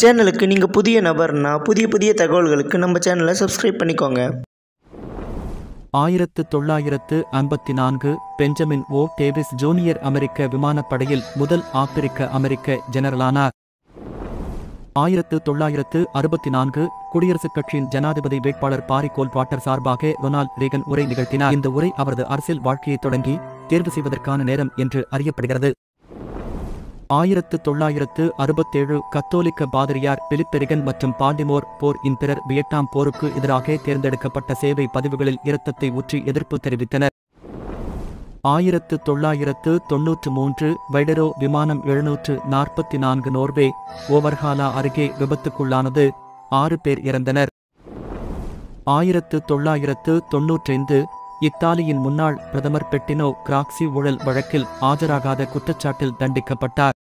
சேனலுக்கு நீங்கள் புதிய நபர்னா புதிய புதிய தகவல்களுக்கு நம்ம சேனலை சப்ஸ்கிரைப் பண்ணிக்கோங்க ஆயிரத்து தொள்ளாயிரத்து ஐம்பத்தி நான்கு பெஞ்சமின் ஓ டேவிஸ் ஜூனியர் அமெரிக்க விமானப்படையில் முதல் ஆப்பிரிக்க அமெரிக்க ஜெனரலானார் ஆயிரத்து தொள்ளாயிரத்து அறுபத்தி நான்கு குடியரசுக் கட்சியின் ஜனாதிபதி வேட்பாளர் பாரி கோல்வாட்டர் சார்பாக ரொனால்ட் ரீகன் உரை நிகழ்த்தினார் இந்த உரை அவரது அரசியல் வாழ்க்கையை தொடங்கி தேர்வு செய்வதற்கான நேரம் என்று அறியப்படுகிறது ஆயிரத்து தொள்ளாயிரத்து அறுபத்தேழு கத்தோலிக்க பாதிரியார் பிலிப்பெரிகன் மற்றும் பால்டிமோர் போர் இன் பிறர் வியட்நாம் போருக்கு எதிராக தேர்ந்தெடுக்கப்பட்ட சேவை பதிவுகளில் இரத்தத்தை ஊற்றி எதிர்ப்பு தெரிவித்தனர் ஆயிரத்து தொள்ளாயிரத்து தொன்னூற்று மூன்று வைடரோ விமானம் எழுநூற்று நாற்பத்தி நான்கு நோர்வே ஓவர்ஹாலா அருகே விபத்துக்குள்ளானது ஆறு பேர் இறந்தனர் ஆயிரத்து தொள்ளாயிரத்து தொன்னூற்றைந்து இத்தாலியின் முன்னாள் பிரதமர் பெட்டினோ கிராக்சி ஊழல் வழக்கில் ஆஜராகாத குற்றச்சாட்டில் தண்டிக்கப்பட்டார்